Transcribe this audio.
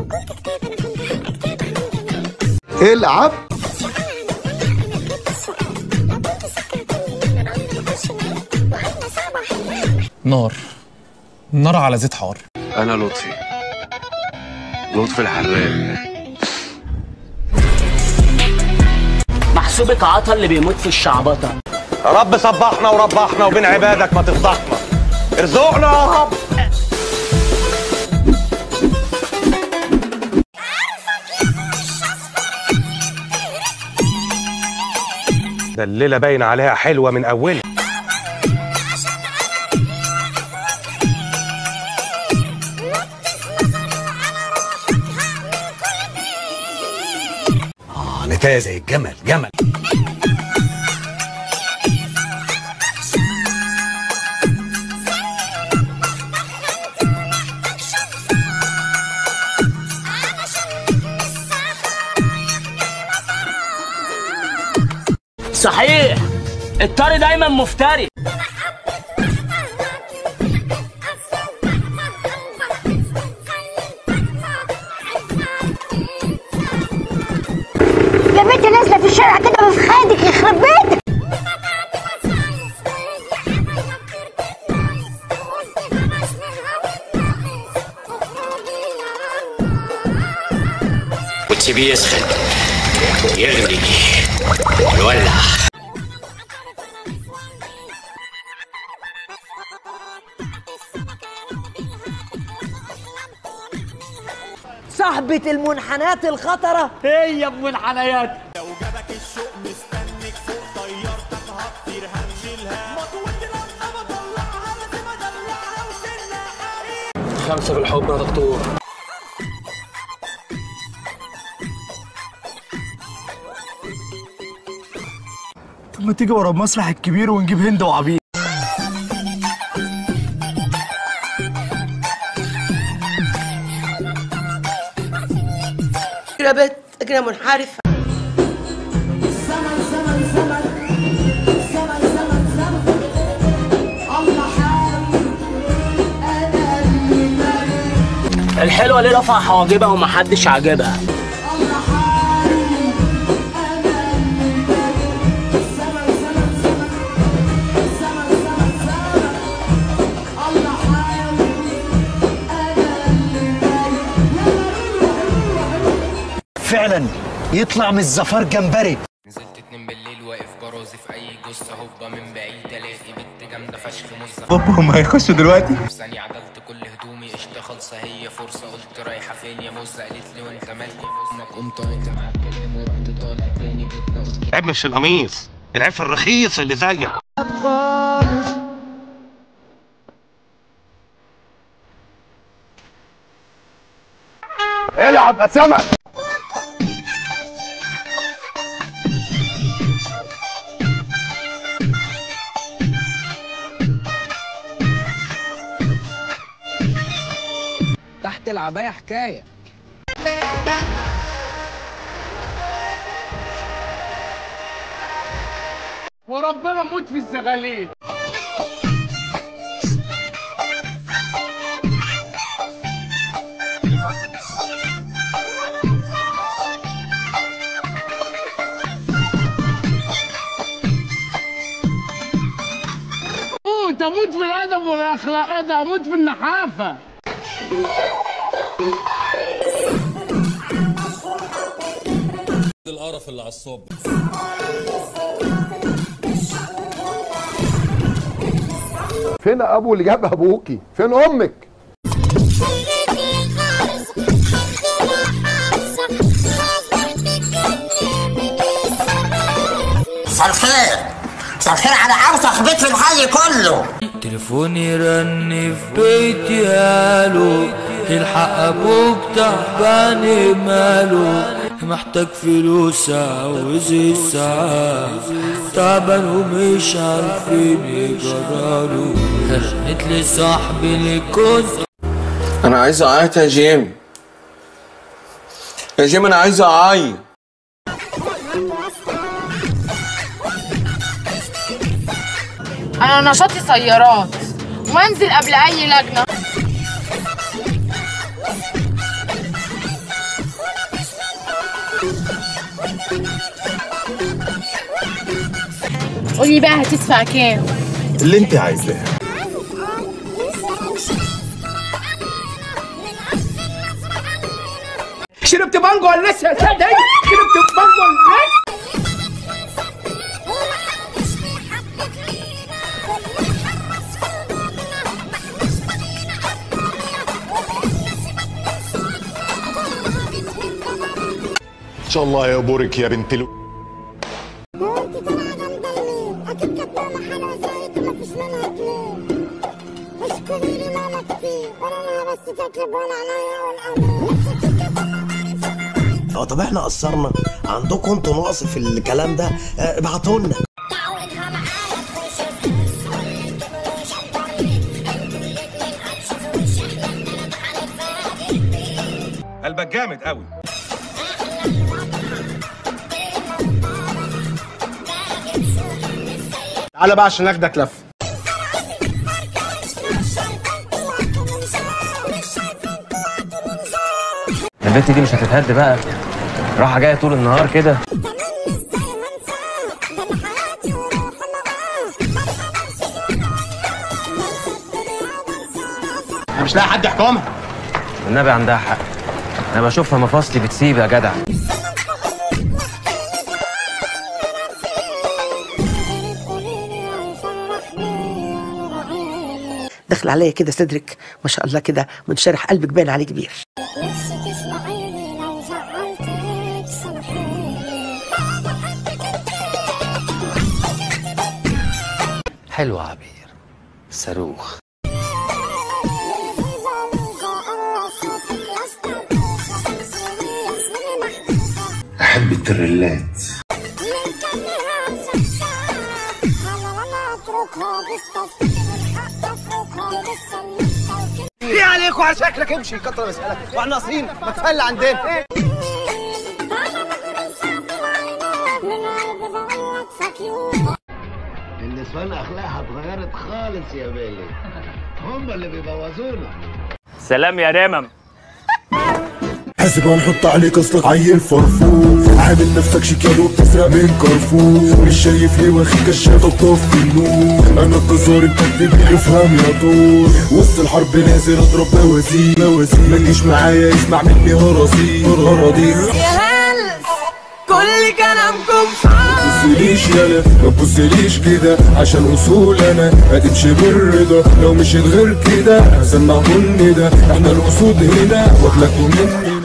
العب نار نار على زيت حار انا لطفي لطفي الحراق محسوبك عطا اللي بيموت في الشعبطه يا رب صبحنا وربحنا وبين عبادك ما تفضحنا ارزقنا يا رب ده الليلة باين عليها حلوة من أولها آه نتاية زي الجمل جمل صحيح الطري دايما مفتري يا بنت نازله في الشارع كده في خادك يخرب بيتك وتسيبيه يسخن يغلي يولع صاحبة المنحنات الخطرة هي ام الحنايات خمسة في الحب يا دكتور طب ما تيجي ورا المسرح الكبير ونجيب هند وعبيد يا بنت كده منحرفة الحلوه ليه رفع حواجبها ومحدش عاجبها فعلا يطلع من الزفار جمبري نزلت اتنين بالليل واقف برازي في اي جثه هوبا من بعيد الاقي بنت جامده فشخ مزه بابا هم هيخشوا دلوقتي في ثانيه عدلت كل هدومي قشطه خالصه هي فرصه قلت رايحه فين يا مزه قالت لي وانت مالك امك قمت قلت معاك كلم ورحت طالع تاني بيتنا قلت العيب مش في القميص العيب في الرخيص اللي زيك العب يا سمك تحت العباية حكاية وربنا موت في الزغاليل موت اموت في الادب والاخلاق ده اموت في النحافه القرف اللي على الصبح فين ابو اللي جاب ابوكي فين امك مساء الخير مساء الخير على اوسخ بيت في الحي كله تليفوني رن في بيتي قالوا الحق ابوك تعبان ماله محتاج فلوس عاوز الساعة تعبان ومش عارفين يجراله رنت لي صاحبي اللي كنت انا عايز اعيط يا جيم يا جيم انا عايز اعيط انا نشاطي سيارات وانزل قبل اي لجنه قولي بقى هتدفع كام اللي انت عايزاه شربت بانجو ولا لسه يا سيدي شربت بانجو ولا لسه ان شاء الله يا بورك يا بنت لو اه طب احنا قصرنا عندكم انتوا نقص في الكلام ده آه، ابعتوا لنا قلبك جامد قوي تعالى بقى عشان اخدك لف البت دي مش هتتهد بقى راحة جاية طول النهار كده انا مش لاقي حد يحكمها النبي عندها حق انا بشوفها مفاصلي بتسيب يا جدع دخل عليا كده صدرك ما شاء الله كده منشرح قلبك باين عليه كبير حلو عبير صاروخ احب التريلات ايه عليك وعلى شكلك امشي كتر مسألك واحنا ناقصين ما تفل عندنا النسوان اخلاقها اتغيرت خالص يا بيلي هم اللي بيبوظونا سلام يا رمم حاسب هنحط عليك اصلك عيل فرفور عامل نفسك شيكابو بتسرق من كارفور مش شايف ليه واخد كشاف طف النور انا الجزار انت الكبير افهم يا طور وسط الحرب نازل اضرب بوازير بوازير ما تجيش معايا اسمع مني هرازير هرازير يا هل كل كلامكم تبصليش يالا ما تبصليش كده عشان اصول انا هتمشي بالرضا لو مشيت غير كده هسمعكم ده احنا الاسود هنا واكلكوا مني